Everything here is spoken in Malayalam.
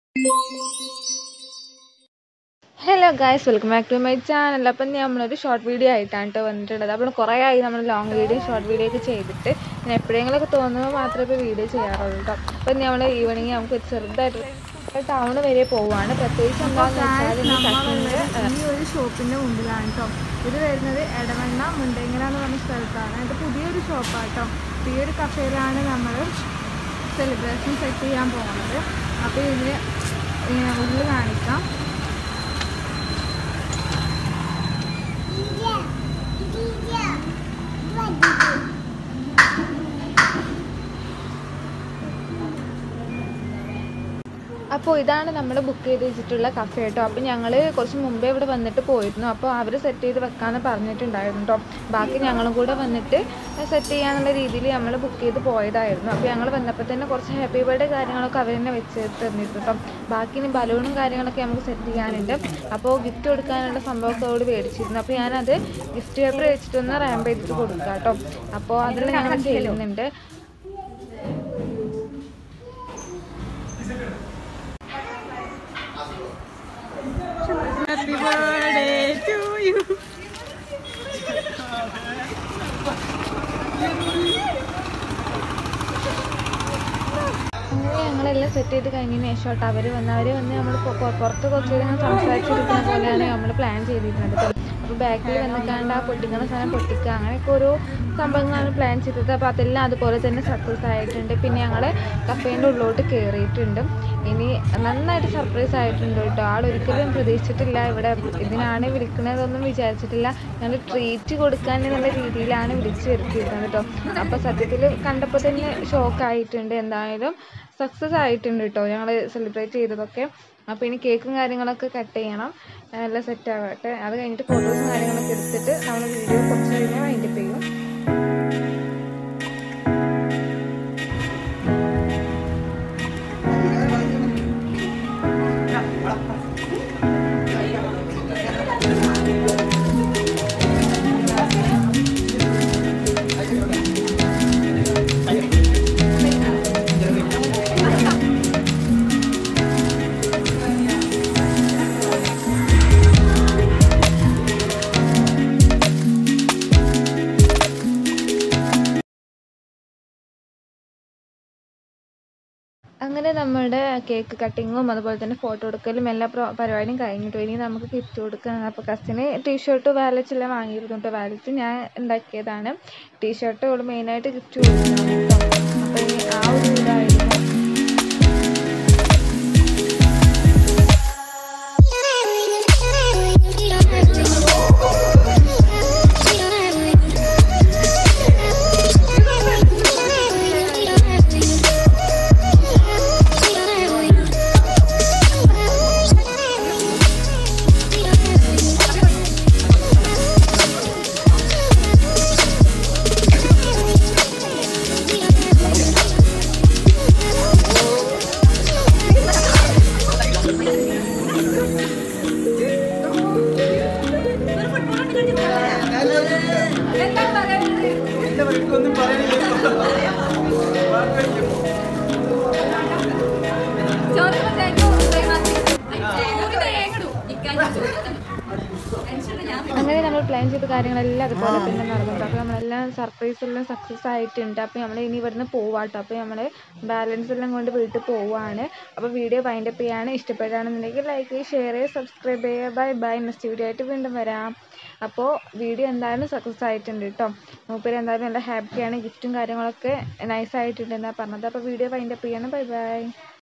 hello guys welcome back to my channel അപ്പം നമ്മളൊരു ഷോർട്ട് വീഡിയോ ആയിട്ടാണ് കേട്ടോ വന്നിട്ടുള്ളത് അപ്പോൾ കുറേ ആയി നമ്മൾ ലോങ് വീഡിയോ ഷോർട്ട് വീഡിയോ ഒക്കെ ചെയ്തിട്ട് ഞാൻ എപ്പോഴെങ്കിലുമൊക്കെ തോന്നുമ്പോൾ മാത്രമേ ഇപ്പോൾ വീഡിയോ ചെയ്യാറുള്ളൂ കേട്ടോ അപ്പം നമ്മൾ ഈവനിങ് നമുക്ക് ഒരു ചെറുതായിട്ട് ടൗൺ വരെ പോവുകയാണ് പ്രത്യേകിച്ച് എന്താണെന്ന് വെച്ചാൽ ഇന്ന് കശ്മീർ ഈ ഒരു ഷോപ്പിന്റെ മുമ്പിലാണ് കേട്ടോ ഇത് വരുന്നത് എടവണ്ണ മുണ്ടേങ്ങര എന്ന് പറഞ്ഞ സ്ഥലത്താണ് ഇത് പുതിയൊരു ഷോപ്പാണ് കേട്ടോ ഈ ഒരു കഫേയിലാണ് നമ്മൾ സെലിബ്രേഷൻ സെറ്റ് ചെയ്യാൻ പോകുന്നത് അപ്പോൾ ഇതിന് ഇങ്ങനെ ഉള്ളിൽ കാണിക്കാം അപ്പോൾ ഇതാണ് നമ്മൾ ബുക്ക് ചെയ്ത് വെച്ചിട്ടുള്ള കഫേ കേട്ടോ അപ്പോൾ ഞങ്ങൾ കുറച്ച് മുമ്പേ ഇവിടെ വന്നിട്ട് പോയിരുന്നു അപ്പോൾ അവർ സെറ്റ് ചെയ്ത് വെക്കാമെന്ന് പറഞ്ഞിട്ടുണ്ടായിരുന്നു കേട്ടോ ബാക്കി ഞങ്ങളും കൂടെ വന്നിട്ട് സെറ്റ് ചെയ്യാന്നുള്ള രീതിയിൽ നമ്മൾ ബുക്ക് ചെയ്ത് പോയതായിരുന്നു അപ്പോൾ ഞങ്ങൾ വന്നപ്പോൾ തന്നെ കുറച്ച് ഹാപ്പി ബർത്ത്ഡേ കാര്യങ്ങളൊക്കെ അവർ തന്നെ വെച്ച് തന്നിരുന്നു കേട്ടോ ബാക്കി ഇനി ബലൂണും കാര്യങ്ങളൊക്കെ നമുക്ക് സെറ്റ് ചെയ്യാനുണ്ട് അപ്പോൾ ഗിഫ്റ്റ് കൊടുക്കാനുള്ള സംഭവമൊക്കെ അവിടെ മേടിച്ചിരുന്നു അപ്പോൾ ഞാനത് ഗിഫ്റ്റ് പേപ്പർ വെച്ചിട്ടൊന്ന് റാമ്പ് ചെയ്തിട്ട് കൊടുക്കാം കേട്ടോ അപ്പോൾ അതിൽ ഞങ്ങൾ ചെയ്യുന്നുണ്ട് ഹാപ്പി ബർത്ത്ഡേ ടു യു അങ്ങനെ ഞങ്ങളെല്ലാം സെറ്റ് ചെയ്ത് കഴിഞ്ഞതിന് ശേഷം കേട്ടോ അവർ വന്ന് അവർ വന്ന് നമ്മൾ പുറത്ത് കുറച്ച് നേരം ഇങ്ങനെ സംസാരിച്ചിരിക്കുന്ന പോലെയാണ് നമ്മൾ പ്ലാൻ ചെയ്തിരുന്നത് കേട്ടോ അപ്പോൾ ബാക്കിൽ വന്നിക്കാണ്ട് ആ പൊട്ടിക്കുന്ന സാധനം പൊട്ടിക്കുക അങ്ങനെയൊക്കെ ഓരോ സംഭവങ്ങളാണ് പ്ലാൻ ചെയ്തത് അപ്പോൾ അതെല്ലാം അതുപോലെ തന്നെ സക്സസ് ആയിട്ടുണ്ട് പിന്നെ ഞങ്ങൾ കഫേൻ്റെ ഉള്ളിലോട്ട് കയറിയിട്ടുണ്ട് ഇനി നന്നായിട്ട് സർപ്രൈസ് ആയിട്ടുണ്ട് കേട്ടോ ആളൊരിക്കലും പ്രതീക്ഷിച്ചിട്ടില്ല ഇവിടെ ഇതിനാണ് വിളിക്കണതൊന്നും വിചാരിച്ചിട്ടില്ല ഞങ്ങൾ ട്രീറ്റ് കൊടുക്കാൻ എന്നുള്ള രീതിയിലാണ് വിളിച്ച് വരുത്തിയിരുന്നത് കേട്ടോ അപ്പോൾ സത്യത്തിൽ കണ്ടപ്പോൾ തന്നെ ഷോക്കായിട്ടുണ്ട് എന്തായാലും സക്സസ് ആയിട്ടുണ്ട് കേട്ടോ ഞങ്ങൾ സെലിബ്രേറ്റ് ചെയ്തതൊക്കെ അപ്പോൾ ഇനി കേക്കും കാര്യങ്ങളൊക്കെ കട്ട് ചെയ്യണം എല്ലാം സെറ്റ് ആവട്ടെ അത് കഴിഞ്ഞിട്ട് ഫോട്ടോസും കാര്യങ്ങളൊക്കെ എടുത്തിട്ട് നമ്മൾ വീഡിയോ കുറച്ച് കഴിഞ്ഞാൽ വൈൻഡപ്പ് ചെയ്യും അങ്ങനെ നമ്മുടെ കേക്ക് കട്ടിങ്ങും അതുപോലെ തന്നെ ഫോട്ടോ എടുക്കലും എല്ലാ പ്രോ പരിപാടിയും കഴിഞ്ഞിട്ടു ഇനി നമുക്ക് ഗിഫ്റ്റ് കൊടുക്കണം അപ്പോൾ കസിന് ടീഷർട്ട് വാലറ്റ് എല്ലാം വാങ്ങിയിരുന്നു കേട്ടോ വാലറ്റ് ഞാൻ ഉണ്ടാക്കിയതാണ് ടീഷർട്ട് അവൾ മെയിനായിട്ട് ഗിഫ്റ്റ് കൊടുക്കണം കേട്ടോ അപ്പോൾ ഇനി ആ ഒരു ഇതായിരുന്നു അങ്ങനെ നമ്മൾ പ്ലാൻ ചെയ്ത കാര്യങ്ങളെല്ലാം അതുപോലെ തന്നെ നടന്നു അപ്പോൾ നമ്മളെല്ലാം സർപ്രൈസ് എല്ലാം സക്സസ് ആയിട്ടുണ്ട് അപ്പോൾ നമ്മൾ ഇനി ഇവിടുന്ന് പോവാട്ടോ അപ്പോൾ നമ്മൾ ബാലൻസ് എല്ലാം കൊണ്ട് വീട്ടിൽ പോവാണ് അപ്പോൾ വീഡിയോ വൈൻഡപ്പ് ചെയ്യാണ് ഇഷ്ടപ്പെടുകയാണെന്നുണ്ടെങ്കിൽ ലൈക്ക് ചെയ്യുക ഷെയർ ചെയ്യുക സബ്സ്ക്രൈബ് ചെയ്യുക ബൈ ബൈ നെക്സ്റ്റ് വീഡിയോ ആയിട്ട് വീണ്ടും വരാം അപ്പോൾ വീഡിയോ എന്തായാലും സക്സസ് ആയിട്ടുണ്ട് കേട്ടോ മൂപ്പര് എന്തായാലും നല്ല ഹാപ്പിയാണ് ഗിഫ്റ്റും കാര്യങ്ങളൊക്കെ നൈസ് ആയിട്ടുണ്ട് എന്നാണ് പറഞ്ഞത് അപ്പോൾ വീഡിയോ വൈൻഡപ്പ് ചെയ്യണം ബൈ ബൈ